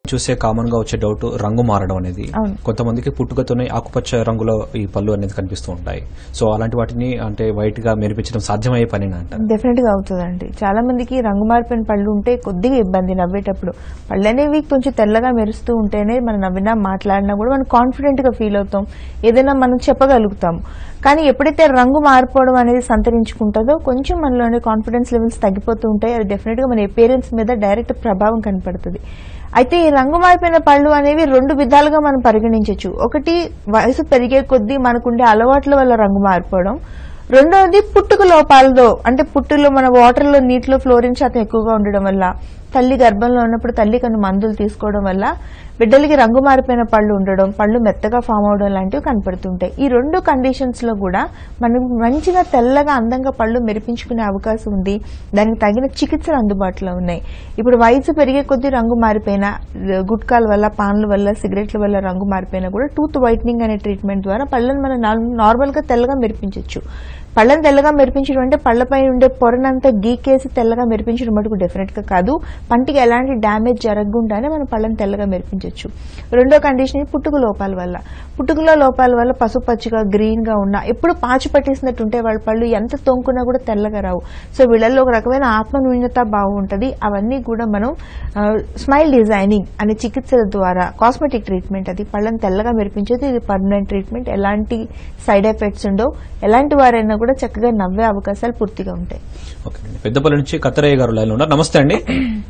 చూసే కామన్ గా వచ్చే డౌట్ రంగు మారడం అనేది అవును. కొంతమందికి పుట్టుకతోనే ఆకుపచ్చ రంగులో ఈ పళ్ళు అనేది కనిపిస్తూ ఉంటాయి సో అలాంటి వాటిని అంటే వైట్ గా మెరిపించడం సాధ్యమయ్యే పని అంటారు డెఫినెట్ గా అవుతుందండి చాలా మందికి రంగు మారిపోయిన పళ్ళు ఉంటే కొద్దిగా ఇబ్బంది నవ్వేటప్పుడు పళ్ళు అనేవి కొంచెం తెల్లగా మెరుస్తూ ఉంటేనే మనం నవ్వినా మాట్లాడినా కూడా మనం కాన్ఫిడెంట్ గా ఫీల్ అవుతాం ఏదైనా మనం చెప్పగలుగుతాం కానీ ఎప్పుడైతే రంగు మారిపోవడం అనేది సంతరించుకుంటుందో కొంచెం మనలోని కాన్ఫిడెన్స్ లెవెల్స్ తగ్గిపోతూ ఉంటాయి అది డెఫినెట్ గా మన పేరెంట్స్ మీద డైరెక్ట్ ప్రభావం కనపడుతుంది అయితే ఈ రంగు మారిపోయిన పళ్ళు అనేవి రెండు విధాలుగా మనం పరిగణించవచ్చు ఒకటి వయసు పెరిగే కొద్దీ మనకుండే అలవాట్ల వల్ల రంగు మారిపోవడం రెండవది పుట్టుక లోపాలతో అంటే పుట్టులో మన వాటర్ లో నీటిలో ఫ్లోరిన్ శాతం ఎక్కువగా ఉండడం వల్ల తల్లి గర్భంలో ఉన్నప్పుడు తల్లి కొన్ని మందులు తీసుకోవడం వల్ల బిడ్డలకి రంగు మారిపోయిన పళ్ళు ఉండడం పళ్ళు మెత్తగా ఫామ్ అవడం లాంటివి కనపడుతుంటాయి ఈ రెండు కండిషన్స్ లో కూడా మనం మంచిగా తెల్లగా అందంగా పళ్ళు మెరిపించుకునే అవకాశం ఉంది దానికి తగిన చికిత్సలు అందుబాటులో ఉన్నాయి ఇప్పుడు వయసు పెరిగే కొద్దీ రంగు మారిపోయిన గుట్కాల వల్ల పాన్ల వల్ల సిగరెట్ల వల్ల రంగు మారిపోయినా కూడా టూత్ వైట్నింగ్ అనే ట్రీట్మెంట్ ద్వారా పళ్ళను మనం నార్మల్ గా తెల్లగా మెరిపించవచ్చు పళ్ళని తెల్లగా మెరిపించడం అంటే పళ్ళపై ఉండే పొరనంతా గీకేసి తెల్లగా మెరిపించడం మటుకు డెఫినెట్ గా కాదు పంటికి ఎలాంటి డ్యామేజ్ జరగకుండానే మనం పళ్ళని తెల్లగా మెరిపించవచ్చు రెండో కండిషన్ పుట్టుక లోపాల వల్ల పుట్టుకలో లోపాల వల్ల పసుపచ్చిగా గ్రీన్ గా ఉన్నా ఎప్పుడు పాచి పట్టేసినట్టు ఉంటే వాళ్ళ పళ్ళు ఎంత తొంకున్నా కూడా తెల్లగా రావు సో వీళ్ళల్లో ఒక రకమైన ఆత్మ న్యూన్యత బాగుంటది అవన్నీ కూడా మనం స్మైల్ డిజైనింగ్ అనే చికిత్సల ద్వారా కాస్మెటిక్ ట్రీట్మెంట్ అది పళ్ళని తెల్లగా మెరిపించేది ఇది పర్మనెంట్ ట్రీట్మెంట్ ఎలాంటి సైడ్ ఎఫెక్ట్స్ ఉండవు ఎలాంటి వారైనా కూడా చక్కగా నవ్వే అవకాశాలు పూర్తిగా ఉంటాయి ఓకే అండి పెద్దపల్లి నుంచి కత్తరయ్య గారు లైన్ ఉన్నారు నమస్తే అండి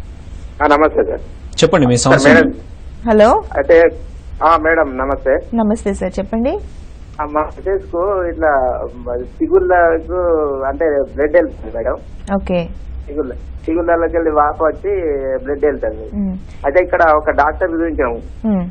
ఆ, నమస్తే సార్ చెప్పండి మీ సార్ సమస్య మేడం హలో అయితే ఆ, మేడం నమస్తే నమస్తే సార్ చెప్పండి ఆ, మా మిసెస్ కు ఇట్లా సిగుళ్ళకు అంటే బ్లడ్ వెళ్తుంది మేడం ఓకే సిగుళ్ళ సిగుళ్ళకి వెళ్ళి వాపు వచ్చి బ్లడ్ వెళ్తుంది ఉమ్, అయితే ఇక్కడ ఒక డాక్టర్ చూపించాము ఉమ్,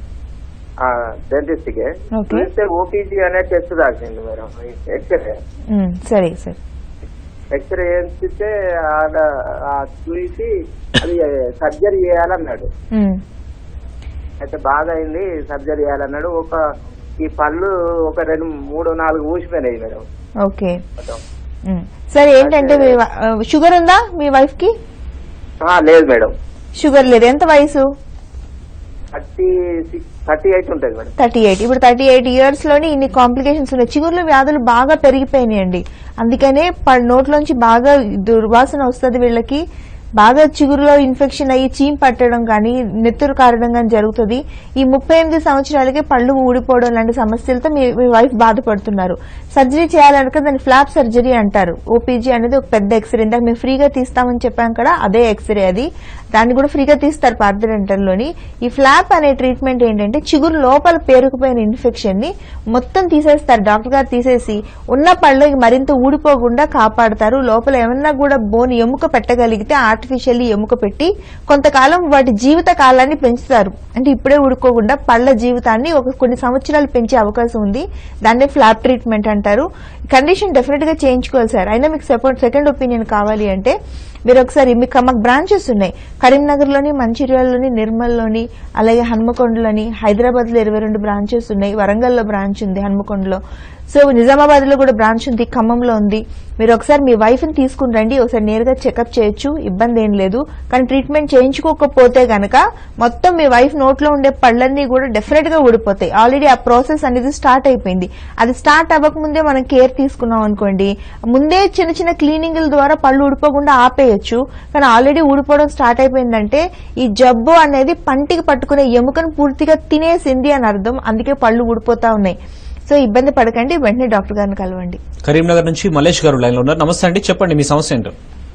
డెంటిస్ట్ కి ఓకే. చూస్తే ఓపీజీ అనే టెస్ట్ రాసింది మేడం ఎక్స్రే ఉమ్, సరే సార్ ఎక్స్రే చేస్తే ఆడ ఆ చూసి అది సర్జరీ చేయాలన్నాడు ఉమ్, అయితే బాగా అయింది సర్జరీ చేయాలన్నాడు ఒక ఈ పళ్ళు ఒక రెండు మూడు నాలుగు ఊసిపోయినాయి మేడం ఓకే మొత్తం. ఉమ్. సరే ఏంటంటే మీ వ- ఆ, షుగర్ ఉందా మీ వైఫ్ కి ఆ, లేదు మేడం షుగర్ లేదు ఎంత వయసు థర్టీ సిక్స్ థర్టీ ఎయిట్ ఉంటుంది మేడం థర్టీ ఎయిట్ ఇప్పుడు థర్టీ ఎయిట్ ఇయర్స్ లోనే ఇన్ని కాంప్లికేషన్స్ ఉన్నాయి చిగుర్ల వ్యాధులు బాగా పెరిగిపోయినాయండి అందుకనే ప- నోట్లోంచి బాగా దుర్వాసన వస్తుంది వీళ్ళకి బాగా చిగురులో ఇన్ఫెక్షన్ అయ్యి చీమ్ పట్టడం కానీ నెత్తురు కారడం కానీ జరుగుతుంది ఈ ముప్పై ఎనిమిది సంవత్సరాలకే పళ్ళు ఊడిపోవడం లాంటి సమస్యలతో మీ మీ వైఫ్ బాధపడుతున్నారు సర్జరీ చేయాలనుక దాన్ని ఫ్లాప్ సర్జరీ అంటారు ఓపీజీ అనేది ఒక పెద్ద ఎక్స్రే ఇందాక మేము ఫ్రీగా తీస్తామని చెప్పాం కదా అదే ఎక్స్రే అది దాన్ని కూడా ఫ్రీగా తీస్తారు పార్థ డెంటల్ లోని ఈ ఫ్లాప్ అనే ట్రీట్మెంట్ ఏంటంటే చిగురు లోపల పేరుకుపోయిన ఇన్ఫెక్షన్ ని మొత్తం తీసేస్తారు డాక్టర్ గారు తీసేసి ఉన్న పళ్ళకి మరింత ఊడిపోకుండా కాపాడతారు లోపల ఏమన్నా కూడా బోన్ ఎముక పెట్టగలిగితే ఆర్టిఫిషియల్లీ ఎముక పెట్టి కొంతకాలం వాటి జీవిత కాలాన్ని పెంచుతారు అంటే ఇప్పుడే ఊడుకోకుండా పళ్ళ జీవితాన్ని ఒక కొన్ని సంవత్సరాలు పెంచే అవకాశం ఉంది దాన్నే ఫ్లాప్ ట్రీట్మెంట్ అంటారు కండిషన్ డెఫినెట్ గా చేయించుకోవాలి సార్ అయినా మీకు సెకండ్ ఒపీనియన్ కావాలి అంటే మీరు ఒకసారి మీకు మాకు బ్రాంచెస్ ఉన్నాయి కరీంనగర్లోని మంచిర్యాలలోని నిర్మల్లోని అలాగే హన్మకొండలోని హైదరాబాద్లో ఇరవై రెండు బ్రాంచెస్ ఉన్నాయి వరంగల్లో బ్రాంచ్ ఉంది హన్మకొండలో సో నిజామాబాద్ లో కూడా బ్రాంచ్ ఉంది ఖమ్మంలో ఉంది మీరు ఒకసారి మీ వైఫ్ ని తీసుకుని రండి ఒకసారి నేరుగా చెకప్ చేయొచ్చు ఇబ్బంది ఏం లేదు కానీ ట్రీట్మెంట్ చేయించుకోకపోతే గనక మొత్తం మీ వైఫ్ నోట్లో ఉండే పళ్ళన్నీ కూడా డెఫినెట్ గా ఊడిపోతాయి ఆల్రెడీ ఆ ప్రాసెస్ అనేది స్టార్ట్ అయిపోయింది అది స్టార్ట్ అవ్వకముందే మనం కేర్ తీసుకున్నాం అనుకోండి ముందే చిన్న చిన్న క్లీనింగ్ల ద్వారా పళ్ళు ఊడిపోకుండా ఆపేయచ్చు కానీ ఆల్రెడీ ఊడిపోవడం స్టార్ట్ అయిపోయిందంటే ఈ జబ్బు అనేది పంటికి పట్టుకునే ఎముకను పూర్తిగా తినేసింది అని అర్థం అందుకే పళ్ళు ఊడిపోతా ఉన్నాయి సో ఇబ్బంది పడకండి వెంటనే డాక్టర్ గారిని కలవండి కరీంనగర్ నుంచి మలేష్ గారు లైన్ లో ఉన్నారు నమస్తే అండి చెప్పండి మీ సమస్య ఏంటో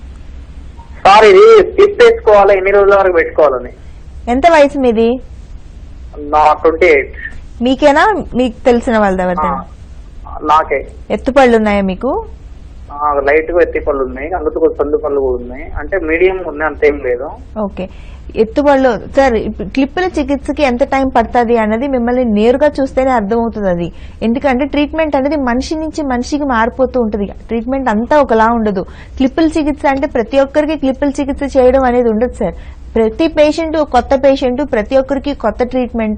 సార్ ఇది స్టిప్ వేసుకోవాలి ఎన్ని రోజుల వరకు పెట్టుకోవాలని ఎంత వయసు మీది నా ట్వంటీ ఎయిట్ మీకేనా మీకు తెలిసిన వాళ్ళది ఎవరిదైనా నాకే ఎత్తుపళ్ళు ఉన్నాయా మీకు లైట్ గా ఎత్తి పళ్ళు ఉన్నాయి అందుకు సందు పళ్ళు కూడా ఉన్నాయి అంటే మీడియం ఉన్నాయి అంతేం లేదు ఓకే ఎత్తుబళ్ళు సార్ ఇప్పుడు క్లిప్పుల చికిత్సకి ఎంత టైం పడుతుంది అన్నది మిమ్మల్ని నేరుగా చూస్తేనే అర్థమవుతుంది అది ఎందుకంటే ట్రీట్మెంట్ అనేది మనిషి నుంచి మనిషికి మారిపోతూ ఉంటుంది ట్రీట్మెంట్ అంతా ఒకలా ఉండదు క్లిప్పుల చికిత్స అంటే ప్రతి ఒక్కరికి క్లిప్పుల చికిత్స చేయడం అనేది ఉండదు సార్ ప్రతి పేషెంట్ కొత్త పేషెంట్ ప్రతి ఒక్కరికి కొత్త ట్రీట్మెంట్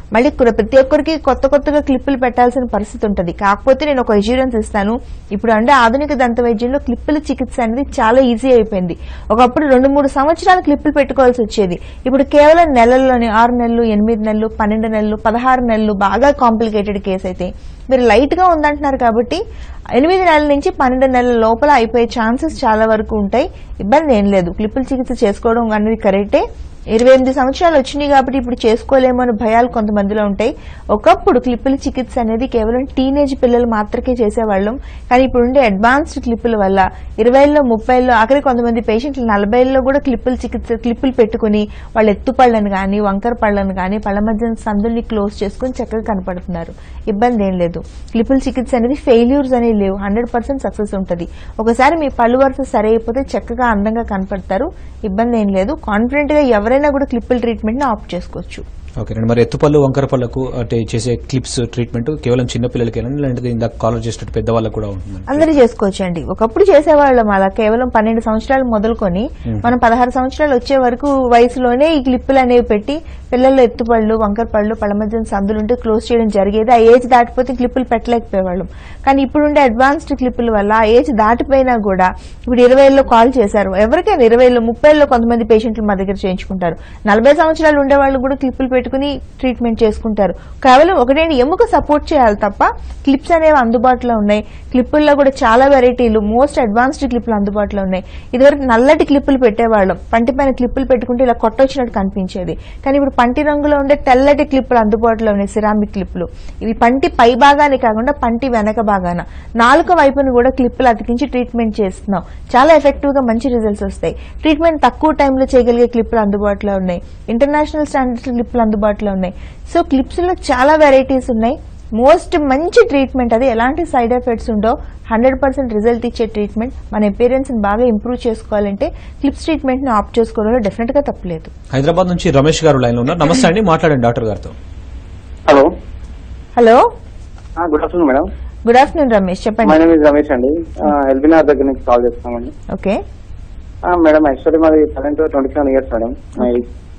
మళ్ళీ కుర- ప్రతి ఒక్కరికి కొత్త కొత్తగా క్లిప్పులు పెట్టాల్సిన పరిస్థితి ఉంటుంది కాకపోతే నేను ఒక ఇన్సూరెన్స్ ఇస్తాను ఇప్పుడు అంటే ఆధునిక దంత వైద్యంలో క్లిప్పుల చికిత్స అనేది చాలా ఈజీ అయిపోయింది ఒకప్పుడు రెండు మూడు సంవత్సరాలు క్లిప్పులు పెట్టుకోవాల్సి వచ్చేది ఇప్పుడు కేవలం నెలల్లోనే ఆరు నెలలు ఎనిమిది నెలలు పన్నెండు నెలలు పదహారు నెలలు బాగా కాంప్లికేటెడ్ కేసు అయితే మీరు లైట్ గా ఉందంటున్నారు కాబట్టి ఎనిమిది నెలల నుంచి పన్నెండు నెలల లోపల అయిపోయే ఛాన్సెస్ చాలా వరకు ఉంటాయి ఇబ్బంది ఏం లేదు క్లిప్పుల చికిత్స చేసుకోవడం అనేది కరెక్టే ఇరవై ఎనిమిది సంవత్సరాలు వచ్చినాయి కాబట్టి ఇప్పుడు చేసుకోలేమో అని భయాలు కొంతమందిలో ఉంటాయి ఒకప్పుడు క్లిప్పుల చికిత్స అనేది కేవలం టీనేజ్ పిల్లలు మాత్రమే చేసేవాళ్ళం కానీ ఇప్పుడు ఉండే అడ్వాన్స్డ్ క్లిప్పుల వల్ల ఇరవైలో ముప్పైలో ఆఖరి కొంతమంది పేషెంట్లు నలభైలో కూడా క్లిప్పుల చికిత్స క్లిప్పులు పెట్టుకుని వాళ్ళ ఎత్తుపళ్ళను కానీ వంకర పళ్ళను కానీ పళ్ళ మధ్య సందుల్ని క్లోజ్ చేసుకుని చక్కగా కనపడుతున్నారు ఇబ్బంది ఏం లేదు క్లిప్పుల చికిత్స అనేది ఫెయిల్యూర్స్ అనేవి లేవు హండ్రెడ్ పర్సెంట్ సక్సెస్ ఉంటుంది ఒకసారి మీ పళ్ళు వరుస సరి అయిపోతే చక్కగా అందంగా కనపడతారు ఇబ్బంది ఏం లేదు కాన్ఫిడెంట్ గా ఎవరైనా కూడా క్లిప్పుల ట్రీట్మెంట్ ని ఆప్ట్ చేసుకోవచ్చు ఓకే అండి మరి ఎత్తుపళ్ళు వంకర పళ్ళకు అంటే చేసే క్లిప్స్ ట్రీట్మెంట్ కేవలం చిన్న పిల్లలకి లేదంటే ఇందాక కాలర్ చేసినట్టు పెద్దవాళ్ళకు కూడా ఉంటుంది అందరూ చేసుకోవచ్చు అండి ఒకప్పుడు చేసేవాళ్ళం అలా కేవలం పన్నెండు సంవత్సరాలు మొదలుకొని మనం పదహారు సంవత్సరాలు వచ్చే వరకు వయసులోనే ఈ క్లిప్పులు అనేవి పెట్టి పిల్లల్లో ఎత్తుపళ్ళు వంకర పళ్ళు పళ్ళ మధ్య సందులు ఉంటే క్లోజ్ చేయడం జరిగేది ఆ ఏజ్ దాటిపోతే క్లిప్పులు పెట్టలేకపోయేవాళ్ళం కానీ ఇప్పుడు ఉండే అడ్వాన్స్డ్ క్లిప్పుల వల్ల ఆ ఏజ్ దాటిపోయినా కూడా ఇప్పుడు ఇరవైలో కాల్ చేశారు ఎవరికైనా ఇరవైలో ముప్పైలో కొంతమంది పేషెంట్లు మా దగ్గర చేయించుకుంటారు నలభై సంవత్సరాలు ఉండే వాళ్ళు కూడా క్లిప్పులు పెట్టుకుని ట్రీట్మెంట్ చేసుకుంటారు కేవలం ఒకటేంటి ఎముక సపోర్ట్ చేయాలి తప్ప క్లిప్స్ అనేవి అందుబాటులో ఉన్నాయి క్లిప్పుల్లో కూడా చాలా వెరైటీలు మోస్ట్ అడ్వాన్స్డ్ క్లిప్పులు అందుబాటులో ఉన్నాయి ఇదివరకు నల్లటి క్లిప్పులు పెట్టేవాళ్ళం పంటి పైన క్లిప్పులు పెట్టుకుంటే ఇలా కొట్టొచ్చినట్టు కనిపించేది కానీ ఇప్పుడు పంటి రంగులో ఉండే తెల్లటి క్లిప్పులు అందుబాటులో ఉన్నాయి సిరామిక్ క్లిప్పులు ఇవి పంటి పై భాగాన్ని కాకుండా పంటి వెనక భాగాన నాలుక వైపును కూడా క్లిప్పులు అతికించి ట్రీట్మెంట్ చేస్తున్నాం చాలా ఎఫెక్టివ్ గా మంచి రిజల్ట్స్ వస్తాయి ట్రీట్మెంట్ తక్కువ టైంలో చేయగలిగే క్లిప్పులు అందుబాటులో ఉన్నాయి ఇంటర్నేషనల్ స్టాండర్డ్స్ క్లిప్పులు అందుబాటులో ఉన్నాయి సో క్లిప్స్ లో చాలా వెరైటీస్ ఉన్నాయి మోస్ట్ మంచి ట్రీట్మెంట్ అది ఎలాంటి సైడ్ ఎఫెక్ట్స్ ఉండో హండ్రెడ్ పర్సెంట్ రిజల్ట్ ఇచ్చే ట్రీట్మెంట్ మన appearance ని బాగా ఇంప్రూవ్ చేసుకోవాలంటే క్లిప్స్ ట్రీట్మెంట్ ని ఆప్ట్ చేసుకోవడంలో డెఫినెట్ గా తప్పలేదు హైదరాబాద్ నుంచి రమేష్ గారు లైన్ లో ఉన్నారు నమస్తే అండి మాట్లాడండి డాక్టర్ గారితో hello hello good afternoon madam good afternoon Ramesh my చెప్పండి నేమ్ ఇస్ రమేష్ అండి ఎల్బీనార్ దగ్గర నుంచి కాల్ చేస్తున్నామండి ఓకే మేడం యాక్చువల్లీ మాది current twenty seven years madam my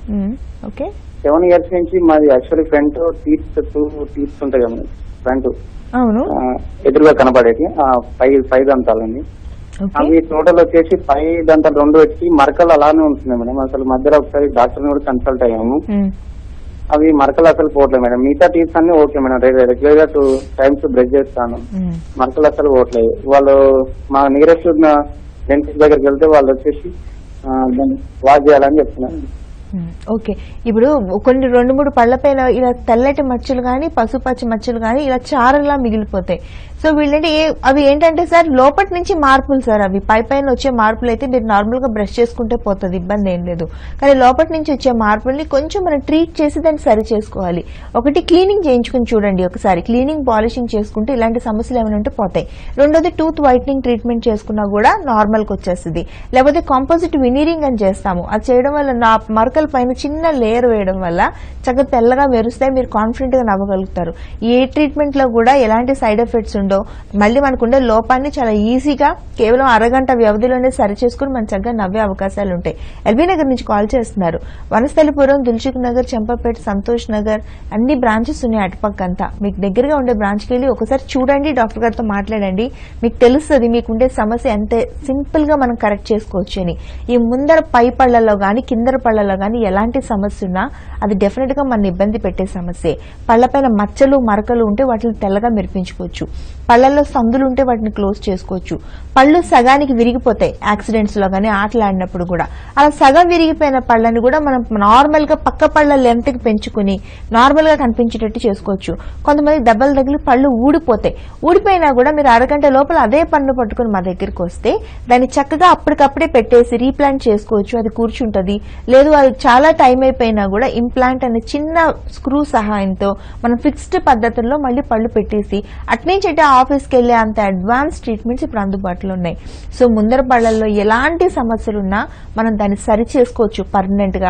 okay seven years నుంచి మాది actually front teeth two teeths ఉంటాయి కదా ఫ్రంట్ అవును ఎదురుగా కనపడేటి పై పై దంతాలండి ఓకే అవి టోటల్ వచ్చేసి పై దంతాలు రెండు వచ్చి మరకలు అలానే ఉంటున్నాయి మేడం అసలు మధ్యలో ఒకసారి డాక్టర్ కూడా కన్సల్ట్ అయ్యాము మ్మ్. అవి మరకలు అసలు పోవట్లేదు మేడం మిగతా టీత్స్ అన్ని ఓకే మేడం రెగ్యులర్ గా టూ టైమ్స్ బ్రష్ చేస్తాను మ్మ్. మరకలు అసలు పోవట్లేదు వాళ్ళు మా నియరెస్ట్ ఉన్న డెంటిస్ట్ దగ్గరికి వెళ్తే వాళ్ళు వచ్చేసి ఆ, దాన్ని వాష్ చేయాలని చెప్తున్నారు మ్మ్. ఓకే ఇప్పుడు కొన్ని రెండు మూడు పళ్ళపైన ఇలా తెల్లటి మచ్చలు కానీ పసుపచ్చ మచ్చలు కానీ ఇలా చారలా మిగిలిపోతాయి సో వీళ్ళంటే ఏ అవి ఏంటంటే సార్ లోపటి నుంచి మార్పులు సార్ అవి పై పైన వచ్చే మార్పులు అయితే మీరు నార్మల్ గా బ్రష్ చేసుకుంటే పోతుంది ఇబ్బంది ఏం లేదు కానీ లోపటి నుంచి వచ్చే మార్పుల్ని కొంచెం మనం ట్రీట్ చేసి దాన్ని సరి చేసుకోవాలి ఒకటి క్లీనింగ్ చేయించుకుని చూడండి ఒకసారి క్లీనింగ్ పాలిషింగ్ చేసుకుంటే ఇలాంటి సమస్యలు ఏమైనా ఉంటే పోతాయి రెండోది టూత్ వైట్నింగ్ ట్రీట్మెంట్ చేసుకున్నా కూడా నార్మల్ కి వచ్చేస్తుంది లేకపోతే కాంపోజిట్ వినీరింగ్ అని చేస్తాము అది చేయడం వల్ల నా మరకల పైన చిన్న లేయర్ వేయడం వల్ల చక్కగా తెల్లగా మెరుస్తాయి మీరు కాన్ఫిడెంట్ గా నవ్వగలుగుతారు ఏ ట్రీట్మెంట్ లో కూడా ఎలాంటి సైడ్ ఎఫెక్ట్స్ ఉండవు మళ్ళీ మనకుండే లోపాన్ని చాలా ఈజీగా కేవలం అరగంట వ్యవధిలోనే సరి చేసుకుని మనం చక్కగా నవ్వే అవకాశాలు ఉంటాయి ఎల్బీ నగర్ నుంచి కాల్ చేస్తున్నారు వనస్థలిపురం దిల్సుఖ్ నగర్ చంపాపేట సంతోష్ నగర్ అన్ని బ్రాంచెస్ ఉన్నాయి అటుపక్కంతా మీకు దగ్గరగా ఉండే బ్రాంచ్కి వెళ్ళి ఒకసారి చూడండి డాక్టర్ గారితో మాట్లాడండి మీకు తెలుస్తుంది మీకు ఉండే సమస్య ఎంత సింపుల్ గా మనం కరెక్ట్ చేసుకోవచ్చు అని ఈ ముందర పై పళ్ళలో గాని కిందర పళ్ళలో గాని ఎలాంటి సమస్య ఉన్నా అది డెఫినెట్ గా మన ఇబ్బంది పెట్టే సమస్యే పళ్ళపైన మచ్చలు మరకలు ఉంటే వాటిని తెల్లగా మెరిపించుకోవచ్చు పళ్ళల్లో సందులు ఉంటే వాటిని క్లోజ్ చేసుకోవచ్చు పళ్ళు సగానికి విరిగిపోతాయి యాక్సిడెంట్స్ లో గానీ ఆటలాడినప్పుడు కూడా అలా సగం విరిగిపోయిన పళ్ళని కూడా మనం నార్మల్ గా పక్క పళ్ళ లెంత్ కి పెంచుకుని నార్మల్ గా కనిపించేటట్టు చేసుకోవచ్చు కొంతమంది దెబ్బలు తగిలి పళ్ళు ఊడిపోతాయి ఊడిపోయినా కూడా మీరు అరగంట లోపల అదే పన్ను పట్టుకుని మా దగ్గరికి వస్తే దాన్ని చక్కగా అప్పటికప్పుడే పెట్టేసి రీప్లాంట్ చేసుకోవచ్చు అది కూర్చుంటది లేదు అది చాలా టైం అయిపోయినా కూడా ఇంప్లాంట్ అనే చిన్న స్క్రూ సహాయంతో మనం ఫిక్స్డ్ పద్ధతుల్లో మళ్ళీ పళ్ళు పెట్టేసి అట్నుంచి అంటే ఆఫీస్కి వెళ్ళే అంత అడ్వాన్స్ ట్రీట్మెంట్స్ ఇప్పుడు అందుబాటులో ఉన్నాయి సో ముందర పళ్ళల్లో ఎలాంటి సమస్యలు ఉన్నా మనం దాన్ని సరి చేసుకోవచ్చు పర్మనెంట్ గా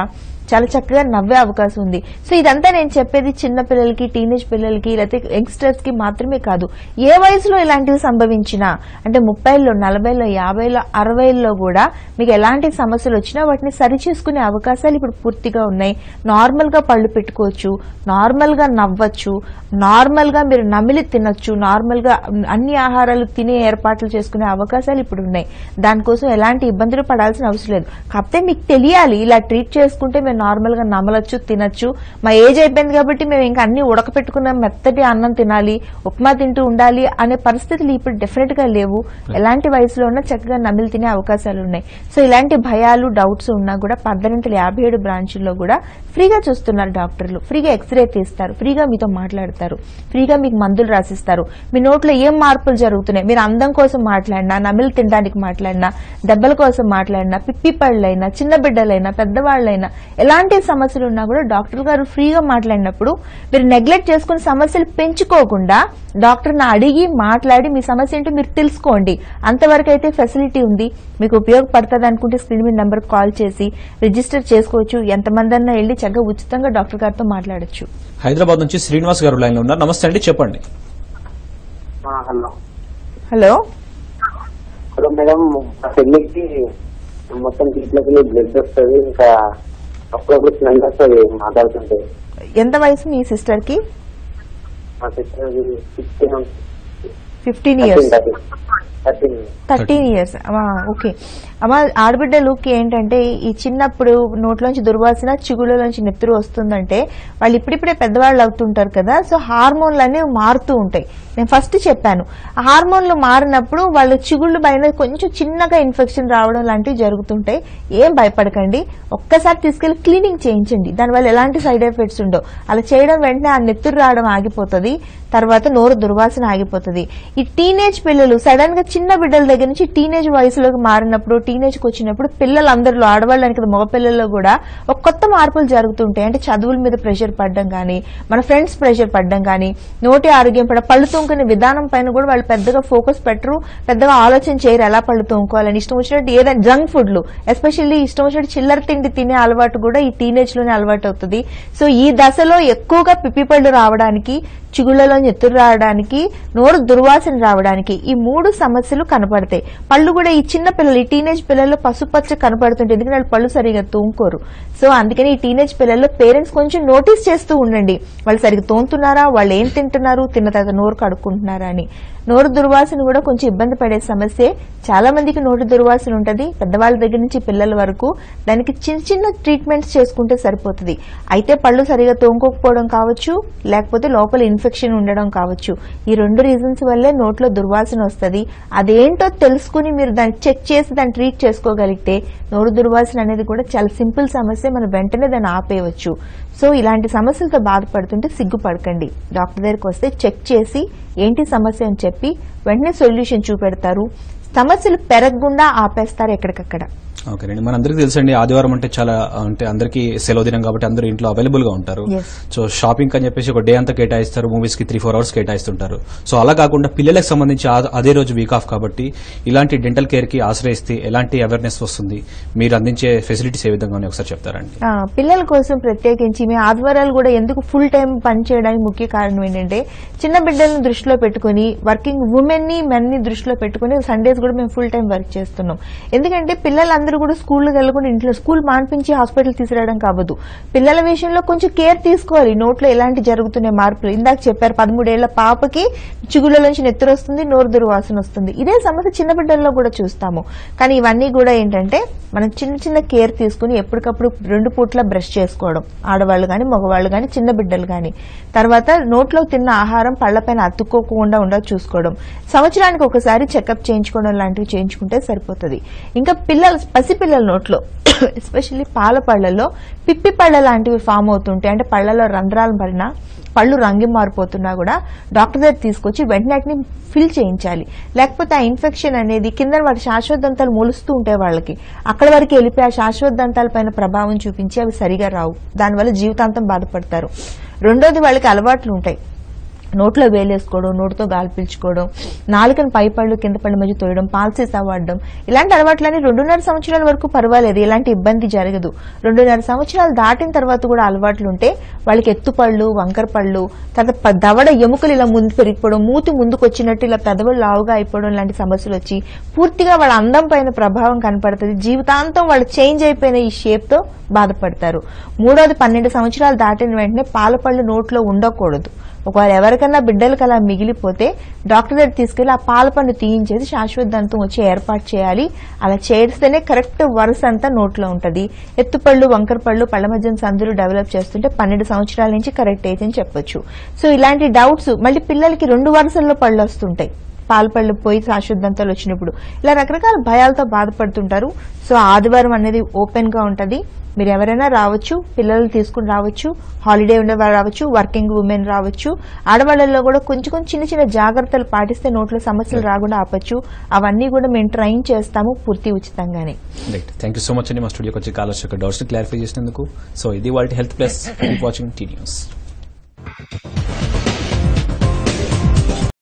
చాలా చక్కగా నవ్వే అవకాశం ఉంది సో ఇదంతా నేను చెప్పేది చిన్న పిల్లలకి టీనేజ్ పిల్లలకి లేకపోతే యంగ్స్టర్స్ కి మాత్రమే కాదు ఏ వయసులో ఇలాంటివి సంభవించినా అంటే ముప్పైలో నలభైలో యాభైలో అరవైలో కూడా మీకు ఎలాంటి సమస్యలు వచ్చినా వాటిని సరి చేసుకునే అవకాశాలు ఇప్పుడు పూర్తిగా ఉన్నాయి నార్మల్ గా పళ్ళు పెట్టుకోవచ్చు నార్మల్ గా నవ్వచ్చు నార్మల్ గా మీరు నమిలి తినొచ్చు నార్మల్ గా అన్ని ఆహారాలు తినే ఏర్పాట్లు చేసుకునే అవకాశాలు ఇప్పుడు ఉన్నాయి దానికోసం ఎలాంటి ఇబ్బందులు పడాల్సిన అవసరం లేదు కాకపోతే మీకు తెలియాలి ఇలా ట్రీట్ చేసుకుంటే మేము నార్మల్ గా నమలొచ్చు తినొచ్చు మా ఏజ్ అయిపోయింది కాబట్టి మేము ఇంకా అన్ని ఉడకపెట్టుకున్న మెత్తటి అన్నం తినాలి ఉప్మా తింటూ ఉండాలి అనే పరిస్థితులు ఇప్పుడు డెఫినెట్ గా లేవు ఎలాంటి వయసులో ఉన్నా చక్కగా నమిలి తినే అవకాశాలు ఉన్నాయి సో ఇలాంటి భయాలు డౌట్స్ ఉన్నా కూడా పద్దెనిమిది యాభై ఏడు బ్రాంచుల్లో కూడా ఫ్రీగా చూస్తున్నారు డాక్టర్లు ఫ్రీగా ఎక్స్రే తీస్తారు ఫ్రీగా మీతో మాట్లాడతారు ఫ్రీగా మీకు మందులు రాసిస్తారు మీ నోట్లో ఏం మార్పులు జరుగుతున్నాయి మీరు అందం కోసం మాట్లాడినా నమిలి తినడానికి మాట్లాడినా దెబ్బల కోసం మాట్లాడినా పిప్పి పళ్ళైనా చిన్న బిడ్డలైనా పెద్దవాళ్ళైనా ఎలాంటి సమస్యలు ఉన్నా కూడా డాక్టర్ గారు ఫ్రీగా మాట్లాడినప్పుడు మీరు నెగ్లెక్ట్ చేసుకుని సమస్యలు పెంచుకోకుండా డాక్టర్ని అడిగి మాట్లాడి మీ సమస్య ఏంటో మీరు తెలుసుకోండి అంతవరకు అయితే ఫెసిలిటీ ఉంది మీకు ఉపయోగపడుతుంది అనుకుంటే స్క్రీన్ మీద నెంబర్ కాల్ చేసి రిజిస్టర్ చేసుకోవచ్చు ఎంతమంది అన్నా వెళ్ళి చక్కగా ఉచితంగా డాక్టర్ గారితో మాట్లాడొచ్చు హైదరాబాద్ నుంచి శ్రీనివాస్ గారు లైన్ లో ఉన్నారు నమస్తే అండి చెప్పండి హలో హలో హలో మేడం మా చెల్లికి మొత్తం దీంట్లోకి బ్లడ్ వస్తుంది ఇంకా అప్పుడప్పుడు స్మెల్ వస్తుంది మాట్లాడుతుంటే ఎంత వయసు మీ సిస్టర్ కి మా sister sixteen fifteen years thirteen thirteen years okay అమ్మ ఆడబిడ్డలుకి ఏంటంటే ఈ చిన్నప్పుడు నోట్లోంచి దుర్వాసన చిగుళ్ళలోంచి నెత్తురు వస్తుందంటే వాళ్ళు ఇప్పుడిప్పుడే పెద్దవాళ్ళు అవుతుంటారు కదా సో హార్మోన్లు అనేవి మారుతూ ఉంటాయి నేను ఫస్ట్ చెప్పాను ఆ హార్మోన్లు మారినప్పుడు వాళ్ళ చిగుళ్ళు పైన కొంచెం చిన్నగా ఇన్ఫెక్షన్ రావడం లాంటివి జరుగుతుంటాయి ఏం భయపడకండి ఒక్కసారి తీసుకెళ్లి క్లీనింగ్ చేయించండి దానివల్ల ఎలాంటి సైడ్ ఎఫెక్ట్స్ ఉండవు అలా చేయడం వెంటనే ఆ నెత్తురు రావడం ఆగిపోతుంది తర్వాత నోరు దుర్వాసన ఆగిపోతుంది ఈ టీనేజ్ పిల్లలు సడన్ గా చిన్న బిడ్డల దగ్గర నుంచి టీనేజ్ వయసులోకి మారినప్పుడు టీనేజ్ కి వచ్చినప్పుడు పిల్లలందరిలో ఆడవాళ్ళని కదా మగ పిల్లల్లో కూడా ఒక కొత్త మార్పులు జరుగుతుంటాయి అంటే చదువుల మీద ప్రెషర్ పడడం కానీ మన ఫ్రెండ్స్ ప్రెషర్ పడడం కానీ నోటి ఆరోగ్యం పడ పళ్ళు తోముకునే విధానం పైన కూడా వాళ్ళు పెద్దగా ఫోకస్ పెట్టరు పెద్దగా ఆలోచన చేయరు ఎలా పళ్ళు తోముకోవాలని ఇష్టం వచ్చినట్టు ఏదైనా జంక్ ఫుడ్లు ఎస్పెషల్లీ ఇష్టం వచ్చినట్టు చిల్లర తిండి తినే అలవాటు కూడా ఈ టీనేజ్ లోనే అలవాటు అవుతుంది సో ఈ దశలో ఎక్కువగా పిప్పి పళ్ళు రావడానికి చిగుళ్లలో ఎత్తురు రావడానికి నోరు దుర్వాసన రావడానికి ఈ మూడు సమస్యలు కనపడతాయి పళ్ళు కూడా ఈ చిన్న పిల్లలు ఈ టీనేజ్ పిల్లల్లో పసుపచ్చ కనపడుతుంటే ఎందుకంటే వాళ్ళు పళ్ళు సరిగా తోముకోరు సో అందుకని ఈ టీనేజ్ పిల్లల్లో పేరెంట్స్ కొంచెం నోటీస్ చేస్తూ ఉండండి వాళ్ళు సరిగ్గా తోముతున్నారా వాళ్ళు ఏం తింటున్నారు తిన్న తర్వాత నోరు కడుక్కుంటున్నారా అని నోరు దుర్వాసన కూడా కొంచెం ఇబ్బంది పడే సమస్యే చాలా మందికి నోటి దుర్వాసన ఉంటది పెద్దవాళ్ళ దగ్గర నుంచి పిల్లల వరకు దానికి చిన్న చిన్న ట్రీట్మెంట్స్ చేసుకుంటే సరిపోతుంది అయితే పళ్ళు సరిగా తోముకోకపోవడం కావచ్చు లేకపోతే లోపల ఇన్ఫెక్షన్ ఉండడం కావచ్చు ఈ రెండు రీజన్స్ వల్లే నోట్లో దుర్వాసన వస్తుంది అదేంటో తెలుసుకుని మీరు దాన్ని చెక్ చేసి దాన్ని ట్రీట్ చేసుకోగలిగితే నోరు దుర్వాసన అనేది కూడా చాలా సింపుల్ సమస్య మనం వెంటనే దాన్ని ఆపేయవచ్చు సో ఇలాంటి సమస్యలతో బాధపడుతుంటే సిగ్గుపడకండి డాక్టర్ దగ్గరికి వస్తే చెక్ చేసి ఏంటి సమస్య అని చెప్పి వెంటనే సొల్యూషన్ చూపెడతారు సమస్యలు పెరగకుండా ఆపేస్తారు ఎక్కడికక్కడ ఓకేనండి మనందరికీ తెలుసండి ఆదివారం అంటే చాలా అంటే అందరికీ సెలవు దినం కాబట్టి అందరూ ఇంట్లో అవైలబుల్ గా ఉంటారు Yes. సో షాపింగ్ అని చెప్పేసి ఒక డే అంతా కేటాయిస్తారు మూవీస్ కి త్రీ ఫోర్ అవర్స్ కేటాయిస్తుంటారు సో అలా కాకుండా పిల్లలకు సంబంధించి ఆ- అదే రోజు వీక్ ఆఫ్ కాబట్టి ఇలాంటి డెంటల్ కేర్ కి ఆశ్రయిస్తే ఎలాంటి అవేర్నెస్ వస్తుంది మీరు అందించే ఫెసిలిటీస్ ఏ విధంగా ఉన్నాయో ఒకసారి చెప్తారండి ఆ, పిల్లల కోసం ప్రత్యేకించి మీ ఆదివారాలు కూడా ఎందుకు ఫుల్ టైం పని చేయడానికి ముఖ్య కారణం ఏంటంటే చిన్న బిడ్డలను దృష్టిలో పెట్టుకుని వర్కింగ్ ఉమెన్ ని మెన్ ని దృష్టిలో పెట్టుకుని సండేస్ కూడా మేము ఫుల్ టైం వర్క్ చేస్తున్నాం ఎందుకంటే పిల్లలందరూ కూడా స్కూల్కి వెళ్ళకుండా ఇంట్లో స్కూల్ మాన్పించి హాస్పిటల్ తీసుకురావడం కావద్దు పిల్లల విషయంలో కొంచెం కేర్ తీసుకోవాలి నోట్లో ఎలాంటి జరుగుతున్నాయి మార్పులు ఇందాక చెప్పారు పదమూడేళ్ల పాపకి చిగుళ్ళలోంచి నెత్తురు వస్తుంది నోరు దుర్వాసన వస్తుంది ఇదే సమస్య చిన్న బిడ్డల్లో కూడా చూస్తాము కానీ ఇవన్నీ కూడా ఏంటంటే మనం చిన్న చిన్న కేర్ తీసుకుని ఎప్పటికప్పుడు రెండు పూట్ల బ్రష్ చేసుకోవడం ఆడవాళ్ళు కానీ మగవాళ్ళు కానీ చిన్న బిడ్డలు కానీ తర్వాత నోట్లో తిన్న ఆహారం పళ్ళపైన అతుక్కోకుండా ఉండ చూసుకోవడం సంవత్సరానికి ఒకసారి చెకప్ చేయించుకోవడం లాంటివి చేయించుకుంటే సరిపోతుంది ఇంకా పిల్లలు పసిపిల్లల నోట్లో ఎస్పెషల్లీ పాల పళ్ళల్లో పిప్పి పళ్ళ లాంటివి ఫామ్ అవుతుంటాయి అంటే పళ్ళలో రంధ్రాలు పడిన పళ్ళు రంగు మారిపోతున్నా కూడా డాక్టర్ దగ్గర తీసుకొచ్చి వెంటనే వాటిని ఫిల్ చేయించాలి లేకపోతే ఆ ఇన్ఫెక్షన్ అనేది కింద వాటి శాశ్వత దంతాలు మొలుస్తూ ఉంటాయి వాళ్ళకి అక్కడ వరకు వెళ్ళిపోయి ఆ శాశ్వత దంతాల పైన ప్రభావం చూపించి అవి సరిగా రావు దానివల్ల జీవితాంతం బాధపడతారు రెండోది వాళ్ళకి అలవాట్లు ఉంటాయి నోట్లో వేలేసుకోవడం నోటితో గాలి పీల్చుకోవడం నాలుకను పై పళ్ళు కింద పళ్ళు మధ్య తోయడం పాల్సీసా వాడడం ఇలాంటి అలవాట్లని రెండున్నర సంవత్సరాల వరకు పర్వాలేదు ఎలాంటి ఇబ్బంది జరగదు రెండున్నర సంవత్సరాలు దాటిన తర్వాత కూడా అలవాట్లు ఉంటే వాళ్ళకి ఎత్తుపళ్ళు వంకర పళ్ళు తర్వాత ప- దవడ ఎముకలు ఇలా ముందు పెరిగిపోవడం మూతి ముందుకు వచ్చినట్టు ఇలా పెదవులు లావుగా అయిపోవడం లాంటి సమస్యలు వచ్చి పూర్తిగా వాళ్ళ అందం పైన ప్రభావం కనపడుతుంది జీవితాంతం వాళ్ళు చేంజ్ అయిపోయిన ఈ షేప్ తో బాధపడతారు మూడోది పన్నెండు సంవత్సరాలు దాటిన వెంటనే పాల పళ్ళు నోట్లో ఉండకూడదు ఒకవేళ ఎవరికన్నా బిడ్డలకు అలా మిగిలిపోతే డాక్టర్ దగ్గర తీసుకెళ్లి ఆ పాల పన్ను తీయించేసి శాశ్వత దంతం వచ్చి ఏర్పాటు చేయాలి అలా చేస్తేనే కరెక్ట్ వరుస అంతా నోట్లో ఉంటది ఎత్తుపళ్ళు వంకర పళ్ళు పళ్ళ మధ్య సందులు డెవలప్ చేస్తుంటే పన్నెండు సంవత్సరాల నుంచి కరెక్ట్ ఏజ్ అని చెప్పొచ్చు సో ఇలాంటి డౌట్స్ మళ్ళీ పిల్లలకి రెండు వరుసల్లో పళ్ళు వస్తుంటాయి పాల పళ్ళు పోయి శాశ్వతంతాలు వచ్చినప్పుడు ఇలా రకరకాల భయాలతో బాధపడుతుంటారు సో ఆదివారం అనేది ఓపెన్ గా ఉంటది మీరు ఎవరైనా రావచ్చు పిల్లలు తీసుకుని రావచ్చు హాలిడే ఉండేవారు రావచ్చు వర్కింగ్ ఉమెన్ రావచ్చు ఆడవాళ్ళలో కూడా కొంచెం కొంచెం చిన్న చిన్న జాగ్రత్తలు పాటిస్తే నోట్లో సమస్యలు రాకుండా ఆపచ్చు అవన్నీ కూడా మేము ట్రైన్ చేస్తాము పూర్తి ఉచితంగానే right thank you so much అండి మా స్టూడియోకి వచ్చి కాలర్స్ యొక్క డౌట్స్ క్లారిఫై చేసినందుకు సో ఇది వాళ్ళ health plus watching T news